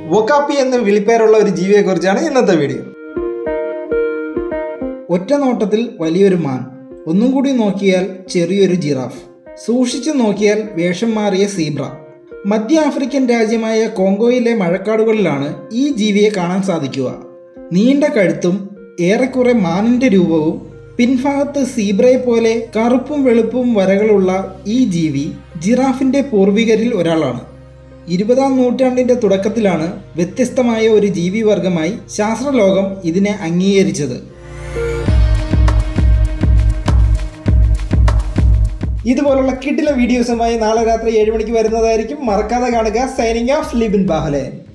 വൊക്കാപ്പി എന്ന് വിളിപ്പേരുള്ള ഒരു ജീവിയെക്കുറിച്ചാണ് ഇന്നത്തെ വീഡിയോ ഒറ്റ നോട്ടത്തിൽ വലിയൊരു മാൻ ഒന്നും കൂടി നോക്കിയാൽ ചെറിയൊരു ജിറാഫ് സൂക്ഷിച്ചു നോക്കിയാൽ വേഷം മാറിയ സീബ്ര മധ്യ ആഫ്രിക്കൻ രാജ്യമായ കോങ്കോയിലെ മഴക്കാടുകളിലാണ് ഈ ജീവിയെ കാണാൻ സാധിക്കുക നീണ്ട കഴുത്തും ഏറെക്കുറെ മാനിന്റെ രൂപവും പിൻഭാഗത്ത് സീബ്രയെ പോലെ കറുപ്പും വെളുപ്പും വരകളുള്ള ഈ ജീവി ജിറാഫിന്റെ പൂർവികരിൽ ഒരാളാണ് ഇരുപതാം നൂറ്റാണ്ടിന്റെ തുടക്കത്തിലാണ് വ്യത്യസ്തമായ ഒരു ജീവിവർഗമായി ശാസ്ത്രലോകം ഇതിനെ അംഗീകരിച്ചത് ഇതുപോലുള്ള കിട്ടിലെ വീഡിയോസുമായി നാളെ രാത്രി ഏഴ് മണിക്ക് വരുന്നതായിരിക്കും മറക്കാതെ കാണുക സൈനിങ് ഓഫ് ലിബിൻ ബാഹലേൻ